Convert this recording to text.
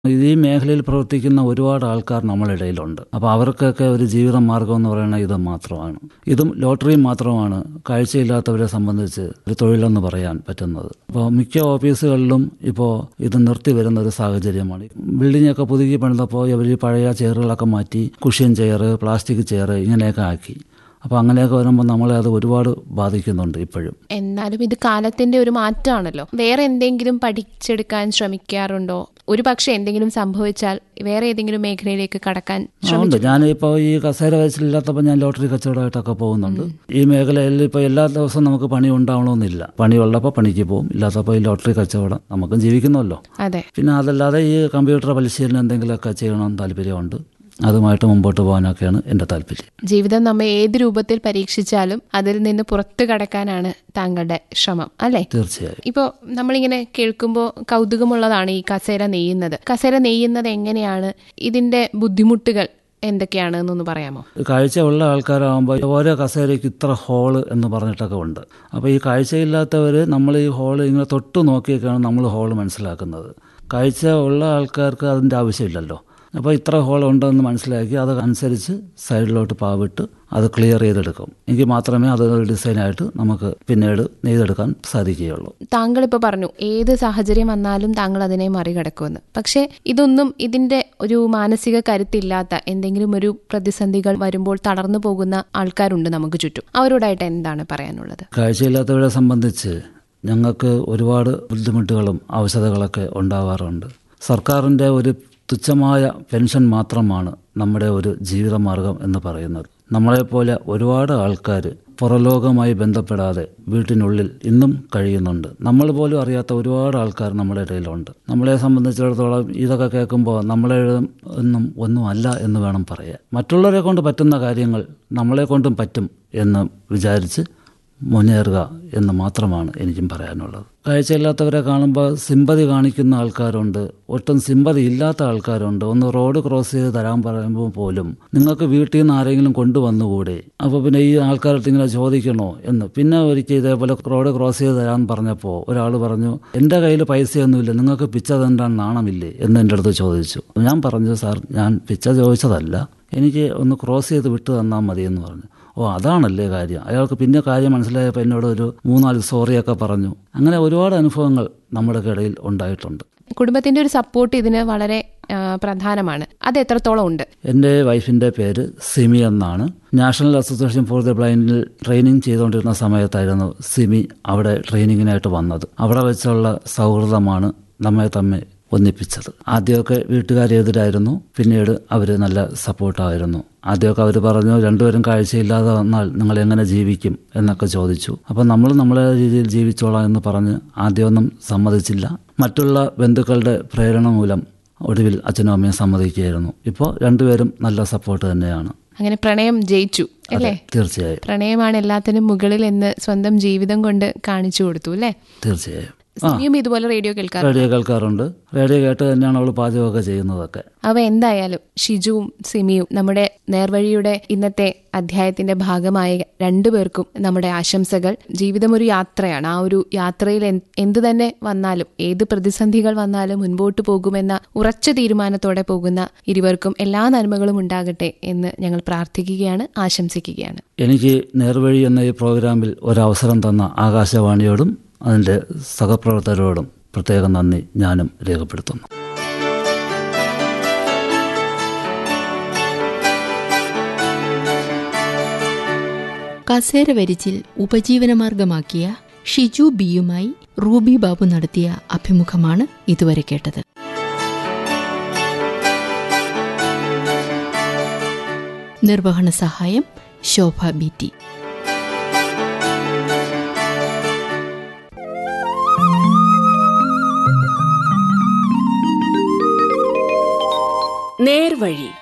ഇത് ഈ മേഖലയിൽ പ്രവർത്തിക്കുന്ന ഒരുപാട് ആൾക്കാർ നമ്മുടെ ഇടയിലുണ്ട് അപ്പോൾ അവർക്കൊക്കെ ഒരു ജീവിത മാർഗം എന്ന് പറയുന്നത് ഇത് മാത്രമാണ് ഇതും ലോട്ടറിയും മാത്രമാണ് കാഴ്ചയില്ലാത്തവരെ സംബന്ധിച്ച് ഒരു തൊഴിലെന്ന് പറയാൻ പറ്റുന്നത് അപ്പോൾ മിക്ക ഓഫീസുകളിലും ഇപ്പോൾ ഇത് നിർത്തി വരുന്ന ഒരു സാഹചര്യമാണ് ബിൽഡിംഗ് ഒക്കെ പുതുക്കി പണിതപ്പോൾ ഇവർ പഴയ ചെയറുകളൊക്കെ മാറ്റി കുഷ്യൻ ചെയർ പ്ലാസ്റ്റിക് ചെയർ ഇങ്ങനെയൊക്കെ ആക്കി അപ്പോൾ അങ്ങനെയൊക്കെ വരുമ്പോൾ നമ്മളെ അത് ഒരുപാട് ബാധിക്കുന്നുണ്ട് ഇപ്പോഴും എന്നാലും ഇത് കാലത്തിന്റെ ഒരു മാറ്റമാണല്ലോ വേറെ എന്തെങ്കിലും പഠിച്ചെടുക്കാൻ ശ്രമിക്കാറുണ്ടോ ഒരു പക്ഷെ എന്തെങ്കിലും സംഭവിച്ചാൽ വേറെ ഏതെങ്കിലും മേഖലയിലേക്ക് കടക്കാൻ ആ, ഉണ്ട് ഞാനിപ്പോൾ ഈ കസേര വയസ്സിലില്ലാത്തപ്പോൾ ഞാൻ ലോട്ടറി കച്ചവടമായിട്ടൊക്കെ പോകുന്നുണ്ട് ഈ മേഖലയിൽ ഇപ്പോൾ എല്ലാ ദിവസവും നമുക്ക് പണി ഉണ്ടാവണമെന്നില്ല പണിയുള്ളപ്പോൾ പണിക്ക് പോകും ഇല്ലാത്തപ്പോൾ ഈ ലോട്ടറി കച്ചവടം നമുക്കും ജീവിക്കുന്നമല്ലോ അതെ പിന്നെ അതല്ലാതെ ഈ കമ്പ്യൂട്ടർ പരിശീലനം എന്തെങ്കിലുമൊക്കെ ചെയ്യണമെന്ന് താല്പര്യമുണ്ട് അതുമായിട്ട് മുമ്പോട്ട് പോകാനൊക്കെയാണ് എൻ്റെ താല്പര്യം ജീവിതം നമ്മെ ഏത് രൂപത്തിൽ പരീക്ഷിച്ചാലും അതിൽ നിന്ന് പുറത്തു കടക്കാനാണ് താങ്കളുടെ ശ്രമം അല്ലേ തീർച്ചയായും ഇപ്പോൾ നമ്മളിങ്ങനെ കേൾക്കുമ്പോൾ കൗതുകമുള്ളതാണ് ഈ കസേര നെയ്യുന്നത് കസേര നെയ്യുന്നത് എങ്ങനെയാണ് ഇതിന്റെ ബുദ്ധിമുട്ടുകൾ എന്തൊക്കെയാണ് എന്നൊന്ന് പറയാമോ കാഴ്ചയുള്ള ആൾക്കാരാകുമ്പോൾ ഓരോ കസേരയ്ക്ക് ഇത്ര ഹോള് എന്ന് പറഞ്ഞിട്ടൊക്കെ ഉണ്ട് അപ്പോൾ ഈ കാഴ്ചയില്ലാത്തവർ നമ്മൾ ഈ ഹോള് ഇങ്ങനെ തൊട്ട് നോക്കിയൊക്കെയാണ് നമ്മൾ ഹോള് മനസ്സിലാക്കുന്നത് കാഴ്ച ഉള്ള ആൾക്കാർക്ക് അതിൻ്റെ ആവശ്യമില്ലല്ലോ അപ്പോൾ ഇത്ര ഹോൾ ഉണ്ടെന്ന് മനസ്സിലാക്കി അത് അനുസരിച്ച് സൈഡിലോട്ട് പാവിട്ട് അത് ക്ലിയർ ചെയ്തെടുക്കും എങ്കിൽ മാത്രമേ അതൊരു ഡിസൈനായിട്ട് നമുക്ക് പിന്നീട് നെയ്തെടുക്കാൻ സാധിക്കുകയുള്ളൂ താങ്കൾ ഇപ്പോൾ പറഞ്ഞു ഏത് സാഹചര്യം വന്നാലും താങ്കൾ അതിനെ മറികടക്കുമെന്ന് പക്ഷേ ഇതൊന്നും ഇതിന്റെ ഒരു മാനസിക കരുത്തില്ലാത്ത എന്തെങ്കിലും ഒരു പ്രതിസന്ധികൾ വരുമ്പോൾ തളർന്നു പോകുന്ന ആൾക്കാരുണ്ട് നമുക്ക് ചുറ്റും അവരോടായിട്ട് എന്താണ് പറയാനുള്ളത് കാഴ്ചയില്ലാത്തവരെ സംബന്ധിച്ച് ഞങ്ങൾക്ക് ഒരുപാട് ബുദ്ധിമുട്ടുകളും ആവശ്യതകളൊക്കെ ഉണ്ടാവാറുണ്ട് സർക്കാരിൻ്റെ ഒരു തുച്ഛമായ പെൻഷൻ മാത്രമാണ് നമ്മുടെ ഒരു ജീവിതമാർഗം എന്ന് പറയുന്നത് നമ്മളെപ്പോലെ ഒരുപാട് ആൾക്കാർ പുറലോകവുമായി ബന്ധപ്പെടാതെ വീട്ടിനുള്ളിൽ ഇന്നും കഴിയുന്നുണ്ട് നമ്മൾ പോലും അറിയാത്ത ഒരുപാട് ആൾക്കാർ നമ്മുടെ ഇടയിലുണ്ട് നമ്മളെ സംബന്ധിച്ചിടത്തോളം ഇതൊക്കെ കേൾക്കുമ്പോൾ നമ്മളെ ഒന്നും ഒന്നും അല്ല എന്ന് വേണം പറയാൻ മറ്റുള്ളവരെ കൊണ്ട് പറ്റുന്ന കാര്യങ്ങൾ നമ്മളെ കൊണ്ടും പറ്റും എന്ന് വിചാരിച്ച് മുന്നേറുക എന്ന് മാത്രമാണ് എനിക്കും പറയാനുള്ളത് കാഴ്ചയില്ലാത്തവരെ കാണുമ്പോൾ സിമ്പതി കാണിക്കുന്ന ആൾക്കാരുണ്ട് ഒട്ടും സിമ്പതി ഇല്ലാത്ത ആൾക്കാരുണ്ട് ഒന്ന് റോഡ് ക്രോസ് ചെയ്ത് തരാൻ പറയുമ്പോൾ പോലും നിങ്ങൾക്ക് വീട്ടിൽ നിന്ന് ആരെങ്കിലും കൊണ്ടുവന്നുകൂടെ അപ്പോൾ പിന്നെ ഈ ആൾക്കാരുടെ ഇങ്ങനെ ചോദിക്കണോ എന്ന് പിന്നെ ഒരിക്കൽ ഇതേപോലെ റോഡ് ക്രോസ് ചെയ്ത് തരാൻ പറഞ്ഞപ്പോൾ ഒരാൾ പറഞ്ഞു എൻ്റെ കയ്യിൽ പൈസയൊന്നുമില്ല നിങ്ങൾക്ക് പിച്ച തണ്ടാൻ നാണമില്ലേ എന്ന് എൻ്റെ അടുത്ത് ചോദിച്ചു ഞാൻ പറഞ്ഞു സാർ ഞാൻ പിച്ച ചോദിച്ചതല്ല എനിക്ക് ഒന്ന് ക്രോസ് ചെയ്ത് വിട്ടു തന്നാൽ മതി എന്ന് പറഞ്ഞു ഓ അതാണല്ലേ കാര്യം അയാൾക്ക് പിന്നെ കാര്യം മനസ്സിലായപ്പോൾ എന്നോട് ഒരു മൂന്നാല് സോറിയൊക്കെ പറഞ്ഞു അങ്ങനെ ഒരുപാട് അനുഭവങ്ങൾ നമ്മുടെ ഇടയിൽ ഉണ്ടായിട്ടുണ്ട് കുടുംബത്തിന്റെ ഒരു സപ്പോർട്ട് ഇതിന് വളരെ ആ, പ്രധാനമാണ് അത് എത്രത്തോളം ഉണ്ട് എൻ്റെ വൈഫിൻ്റെ പേര് സിമി എന്നാണ് നാഷണൽ അസോസിയേഷൻ ഫോർ ദ ബ്ലൈൻഡിൽ ട്രെയിനിങ് ചെയ്തുകൊണ്ടിരുന്ന സമയത്തായിരുന്നു സിമി അവിടെ ട്രെയിനിങ്ങിനായിട്ട് വന്നത് അവിടെ വെച്ചുള്ള സൗഹൃദമാണ് നമ്മെ തമ്മിൽ ഒന്നിപ്പിച്ചത് ആദ്യമൊക്കെ വീട്ടുകാരെതിരായിരുന്നു പിന്നീട് അവർ നല്ല സപ്പോർട്ടായിരുന്നു ആദ്യമൊക്കെ അവർ പറഞ്ഞു രണ്ടുപേരും കാഴ്ചയില്ലാതെ വന്നാൽ നിങ്ങൾ എങ്ങനെ ജീവിക്കും എന്നൊക്കെ ചോദിച്ചു അപ്പം നമ്മൾ നമ്മളെ രീതിയിൽ ജീവിച്ചോളാം എന്ന് പറഞ്ഞ് ആദ്യമൊന്നും സമ്മതിച്ചില്ല മറ്റുള്ള ബന്ധുക്കളുടെ പ്രേരണ മൂലം ഒടുവിൽ അച്ഛനും അമ്മയും സമ്മതിക്കുകയായിരുന്നു ഇപ്പോൾ രണ്ടുപേരും നല്ല സപ്പോർട്ട് തന്നെയാണ് അങ്ങനെ പ്രണയം ജയിച്ചു അല്ലേ തീർച്ചയായും പ്രണയമാണ് എല്ലാത്തിനും മുകളിൽ എന്ന് സ്വന്തം ജീവിതം കൊണ്ട് കാണിച്ചു കൊടുത്തു അല്ലേ തീർച്ചയായും സിനിയും ഇതുപോലെ റേഡിയോ കേൾക്കാറ് റേഡിയോ കേൾക്കാറുണ്ട് റേഡിയോ കേട്ട് തന്നെയാണ് അവൾ പാചകമൊക്കെ ചെയ്യുന്നതൊക്കെ അവ എന്തായാലും ഷിജുവും സിമിയും നമ്മുടെ നേർവഴിയുടെ ഇന്നത്തെ അധ്യായത്തിന്റെ ഭാഗമായ രണ്ടുപേർക്കും നമ്മുടെ ആശംസകൾ ജീവിതം ഒരു യാത്രയാണ് ആ ഒരു യാത്രയിൽ എന്ത് എന്ത് തന്നെ വന്നാലും ഏത് പ്രതിസന്ധികൾ വന്നാലും മുൻപോട്ട് പോകുമെന്ന ഉറച്ച തീരുമാനത്തോടെ പോകുന്ന ഇരുവർക്കും എല്ലാ നന്മകളും ഉണ്ടാകട്ടെ എന്ന് ഞങ്ങൾ പ്രാർത്ഥിക്കുകയാണ് ആശംസിക്കുകയാണ് എനിക്ക് നേർവഴി എന്ന ഈ പ്രോഗ്രാമിൽ ഒരവസരം തന്ന ആകാശവാണിയോടും അതിൻ്റെ സഹപ്രവർത്തകരോടും പ്രത്യേകം നന്ദി ഞാനും രേഖപ്പെടുത്തുന്നു കസേര വരിച്ചിൽ ഉപജീവനമാർഗമാക്കിയ ഷിജു ബിയുമായി റൂബി ബാബു നടത്തിയ അഭിമുഖമാണ് ഇതുവരെ കേട്ടത് നിർവഹണ സഹായം ശോഭ ബി ടി നേർവഴി